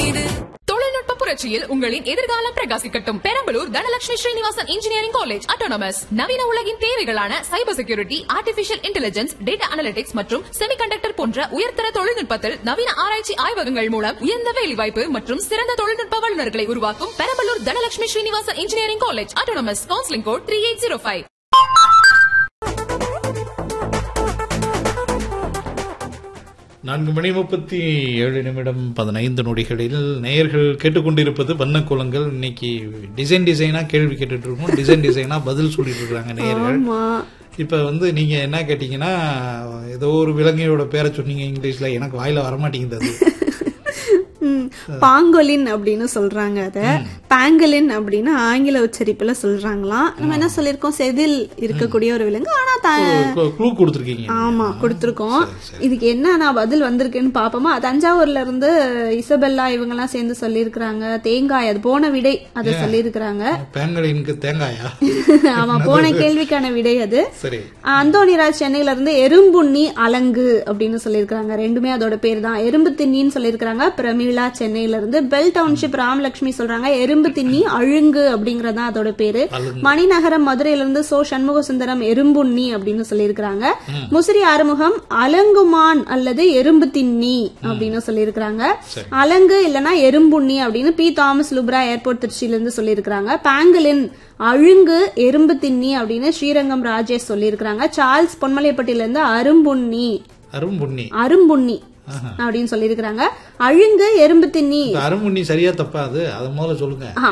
இது தொழில்நுட்ப புரட்சியில் உங்களின் எதிர்காலம் பிரகாசிக்கட்டும் Perambalur Dhanalakshmi Srinivasan engineering college autonomous நவீன உலகின் தேவைகளான cyber security artificial intelligence data analytics மற்றும் செமிகண்டக்டர் போன்ற உயர்தர தொழில்நுட்பத்தில் நவீன ஆராய்ச்சி ஆய்வகங்கள் மூலம் உயர்ந்த வேலைவாய்ப்பு மற்றும் சிறந்த தொழில்நுட்ப வல்லுநர்களை உருவாக்கும் Perambalur Dhanalakshmi Srinivasan engineering college autonomous counselling code three eight zero five நான்கு மணி முப்பத்தி ஏழு நிமிடம் பதினைந்து நொடிகளில் நேயர்கள் கேட்டுக்கொண்டிருப்பது வண்ணக்குளங்கள் இன்னைக்கு டிசைன் டிசைனா கேள்வி கேட்டுட்டு இருக்கோம் டிசைன் டிசைனா பதில் சொல்லிட்டு இருக்காங்க நேயர்கள் ஆமா இப்ப வந்து நீங்க என்ன கேட்டீங்கன்னா ஏதோ ஒரு விலங்கையோட பேரை சொன்னீங்க இங்கிலீஷ்ல எனக்கு வாயில வரமாட்டேங்குது அது ம், பாங்கோலின் அப்படின்னு சொல்றாங்க அத பாங்கலின் அப்படின்னு ஆங்கில உச்சரிப்புல சொல்றாங்களாம் நம்ம என்ன சொல்லிருக்கோம் செதில் இருக்கக்கூடிய ஒரு விலங்கு ஆனா த- க்ளூ கொடுத்துருக்கீங்க ஆமா கொடுத்திருக்கோம் இதுக்கு என்ன நான் பதில் வந்திருக்குன்னு பாப்போமா தஞ்சாவூர்ல இருந்து இசபெல்லா இவங்க எல்லாம் சேர்ந்து சொல்லியிருக்கிறாங்க தேங்காய் அது போன விடை அதை சொல்லியிருக்கிறாங்க பேங்கலினுக்கு தேங்காயா ஆமா போன கேள்விக்கான விடை அது சரி அந்தோனிராஜ் சென்னையில இருந்து எறும்புண்ணி அலங்கு அப்படின்னு சொல்லியிருக்காங்க ரெண்டுமே அதோட பேர் தான் எறும்பு திண்ணின்னு சொல்லியிருக்காங்க பிரமிளா சென்னையில இருந்து பெல் டவுன்ஷிப் ராமலட்சுமி சொல்றாங்க எறும்பு திண்ணி அழுங்கு அப்படிங்கறதா அதோட பேரு மணிநகரம் மதுரையில இருந்து சோ சண்முக சுந்தரம் எறும்புண்ணி அப்படின்னு சொல்லியிருக்காங்க முசிறி ஆறுமுகம் அலங்குமான் அல்லது எறும்பு திண்ணி அப்படின்னு சொல்லியிருக்காங்க அலங்கு இல்லனா எறும்புண்ணி அப்படின்னு பி தாமஸ் லுப்ரா ஏர்போர்ட் திருச்சியில இருந்து சொல்லியிருக்காங்க பாங்கலின் அழுங்கு எறும்பு திண்ணி அப்படின்னு ஸ்ரீரங்கம் ராஜேஷ் சொல்லியிருக்காங்க சார்ல்ஸ் பொன்மலைப்பட்டியில இருந்து அரும்புண்ணி அரும்புண்ணி அரும்புண்ணி அப்படின்னு சொல்லியிருக்காங்க அழுங்கு எறும்பு திண்ணி இந்த அரும்புண்ணி சரியா தப்பா அது அதை முதல்ல சொல்லுங்க ஆ,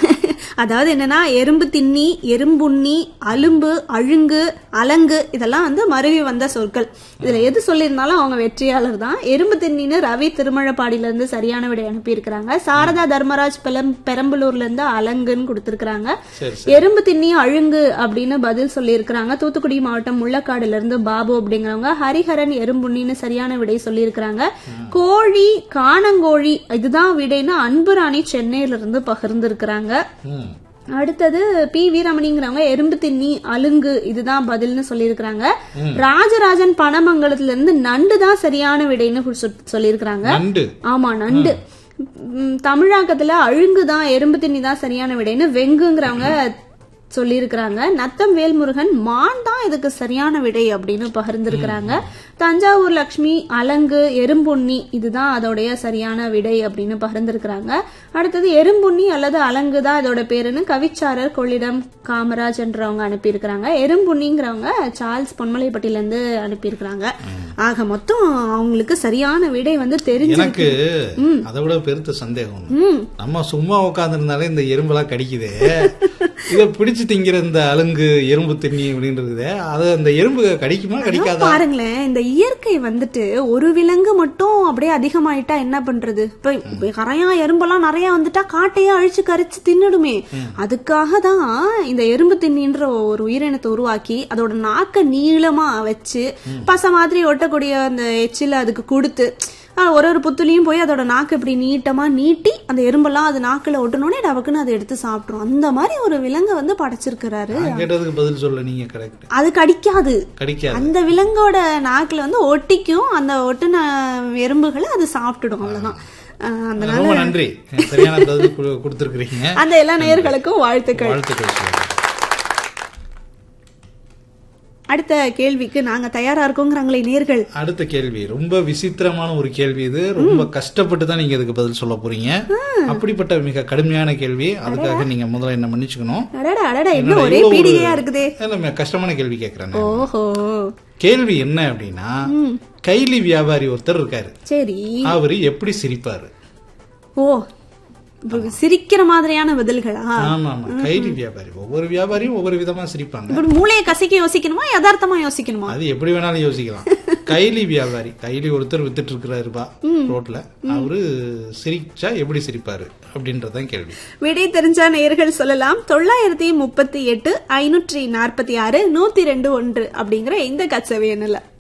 அதாவது என்னன்னா எறும்பு திண்ணி எறும்புண்ணி அலும்பு அழுங்கு அலங்கு இதெல்லாம் வந்து மருவி வந்த சொற்கள் இதுல எது சொல்லியிருந்தாலும் அவங்க வெற்றியாளர் தான் எறும்பு திண்ணின்னு ரவி திருமழப்பாடியில இருந்து சரியான விடை அனுப்பியிருக்கிறாங்க சாரதா தர்மராஜ் பெலம் பெரம்பலூர்ல இருந்து அலங்குன்னு கொடுத்திருக்காங்க சரி எறும்பு திண்ணி அழுங்கு அப்படின்னு பதில் சொல்லியிருக்கிறாங்க தூத்துக்குடி மாவட்டம் முள்ளக்காடுல இருந்து பாபு அப்படிங்கிறவங்க ஹரிஹரன் எறும்புண்ணின்னு சரியான விடை சொல்லியிருக்கிறாங்க கோழி காணங்கோழி இதுதான் விடைன்னு அன்புராணி சென்னையில இருந்து பகிர்ந்திருக்கிறாங்க ம் அடுத்தது பி வீரமணிங்கிறவங்க எறும்பு திண்ணி அலுங்கு இதுதான் பதில்னு சொல்லியிருக்கிறாங்க ராஜராஜன் பனமங்கலத்துல இருந்து நண்டு தான் சரியான விடைன்னு சொ- சொல்லியிருக்கிறாங்க நண்டு ஆமா நண்டு ம், தமிழாக்கத்துல அழுங்கு தான் எறும்பு திண்ணி தான் சரியான விடைன்னு வெங்குங்கிறவங்க சொல்லியிருக்கிறாங்க நத்தம் வேல்முருகன் மான் தான் இதுக்கு சரியான விடை அப்படின்னு பகிர்ந்திருக்கிறாங்க தஞ்சாவூர் லக்ஷ்மி அலங்கு எறும்புண்ணி இதுதான் அதோடைய சரியான விடை அப்படின்னு பகிர்ந்திருக்கிறாங்க அடுத்தது எறும்புண்ணி அல்லது அலங்கு தான் இதோட பேருன்னு கவிச்சாரர் கொள்ளிடம் காமராஜ் என்றவங்க அனுப்பியிருக்கிறாங்க எறும்புண்ணிங்கிறவங்க சார்ல்ஸ் பொன்மலைப்பட்டியில இருந்து அனுப்பியிருக்கிறாங்க ஆக மொத்தம் அவங்களுக்கு சரியான விடை வந்து தெரிஞ்சு எனக்கு அதை விட பெருத்த சந்தேகம் ஒண்ணு. நம்ம சும்மா உட்காந்துருந்தாலே இந்த எறும்பெல்லாம் கடிக்குதே இத பிடிச்சு திங்கிற இந்த அலுங்கு எறும்பு திண்ணி அப்படின்றது அது அந்த எறும்பு கடிக்குமா கடிக்காதா பாருங்களேன் இந்த இயற்கை வந்துட்டு ஒரு விலங்கு மட்டும் அப்படியே அதிகமாயிட்டா என்ன பண்றது இப்ப இப்ப கரையா எறும்பெல்லாம் நிறைய வந்துட்டா காட்டையே அழிச்சு கரிச்சு தின்னுடுமே அதுக்காக தான் இந்த எறும்பு தின்னின்ற ஒரு உயிரினத்தை உருவாக்கி அதோட நாக்க நீளமா வச்சு பச மாதிரி ஒட்டக்கூடிய அந்த எச்சில அதுக்கு கொடுத்து அஹ், ஒரு ஒரு புத்துலையும் போய் அதோட நாக்கு இப்படி நீட்டமா நீட்டி அந்த எறும்பெல்லாம் அது நாக்குல ஒட்டணும்னே டபக்குன்னு அதை எடுத்து சாப்பிட்ரும் அந்த மாதிரி ஒரு விலங்கை வந்து படைச்சிருக்கிறாரு நான் கேட்டதுக்கு பதில் சொல்ல நீங்க கரெக்ட் அது கடிக்காது கடிக்காது அந்த விலங்கோட நாக்குல வந்து ஒட்டிக்கும் அந்த ஒட்டுன எறும்புகளை அது சாப்பிட்டுடும் அவ்வளவுதான் அஹ் அதனால ரொம்ப நன்றி சரியான பதில் கு- கொடுத்திருக்கிறீங்க அந்த எல்லா நேயர்களுக்கும் வாழ்த்துக்கள் வாழ்த்துக்கள் சார். அடுத்த கேள்விக்கு நாங்க தயாரா இருக்கோங்கிறாங்களே நேர்கள் அடுத்த கேள்வி ரொம்ப விசித்திரமான ஒரு கேள்வி இது ரொம்ப கஷ்டப்பட்டு தான் நீங்க இதுக்கு பதில் சொல்ல போறீங்க அப்படிப்பட்ட மிக கடுமையான கேள்வி அதுக்காக நீங்க முதல்ல என்ன மன்னிச்சுக்கணும் அடடா அடடா என்ன என்னடா ஒரே இவ்வளவு ஒரு- பீடிகையா இருக்குதே இல்ல, ம- கஷ்டமான கேள்வி கேக்குறேன் நான். ஓஹோ கேள்வி என்ன அப்படின்னா கைலி வியாபாரி ஒருத்தர் இருக்காரு சரி அவரு எப்படி சிரிப்பாரு ஓ இப்ப சிரிக்கிற மாதிரியான பதில்களா ஆமா ஆமா கைலி வியாபாரி ஒவ்வொரு வியாபாரியும் ஒவ்வொரு விதமா சிரிப்பாங்க இப்ப மூளையை கசக்கி யோசிக்கணுமா யதார்த்தமா யோசிக்கணுமா அது எப்படி வேணாலும் யோசிக்கலாம் கைலி வியாபாரி கைலி ஒருத்தர் வித்துட்டு இருக்கிறாருப்பா ரோட்ல அவரு சிரிச்சா எப்படி சிரிப்பாரு அப்படின்றதான் கேள்வி விடை தெரிஞ்சா நேயர்கள் சொல்லலாம் தொள்ளாயிரத்தி முப்பத்தி எட்டு ஐநூற்றி நாற்பத்தி ஆறு நூத்தி ரெண்டு ஒன்று அப்படிங்கிற இந்த கச்சவை எண்ணில்